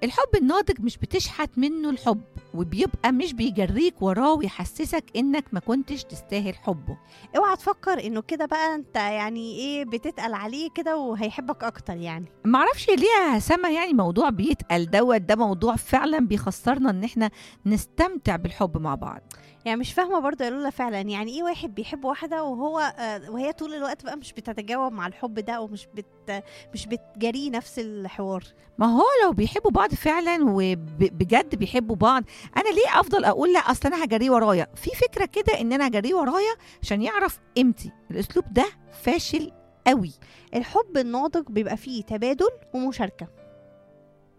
الحب الناضج مش بتشحت منه الحب وبيبقى مش بيجريك وراه ويحسسك انك ما كنتش تستاهل حبه اوعى تفكر انه كده بقى انت يعني ايه بتتقل عليه كده وهيحبك اكتر يعني معرفش ليه يا سما يعني موضوع بيتقل دوت ده موضوع فعلا بيخسرنا ان احنا نستمتع بالحب مع بعض يعني مش فاهمه برضه يا لولا فعلا يعني ايه واحد بيحب واحده وهو آه وهي طول الوقت بقى مش بتتجاوب مع الحب ده ومش بت مش بتجريه نفس الحوار ما هو لو بيحبوا بعض فعلا وبجد بيحبوا بعض انا ليه افضل اقول لا اصل انا هجريه ورايا في فكره كده ان انا هجريه ورايا عشان يعرف قيمتي الاسلوب ده فاشل قوي الحب الناضج بيبقى فيه تبادل ومشاركه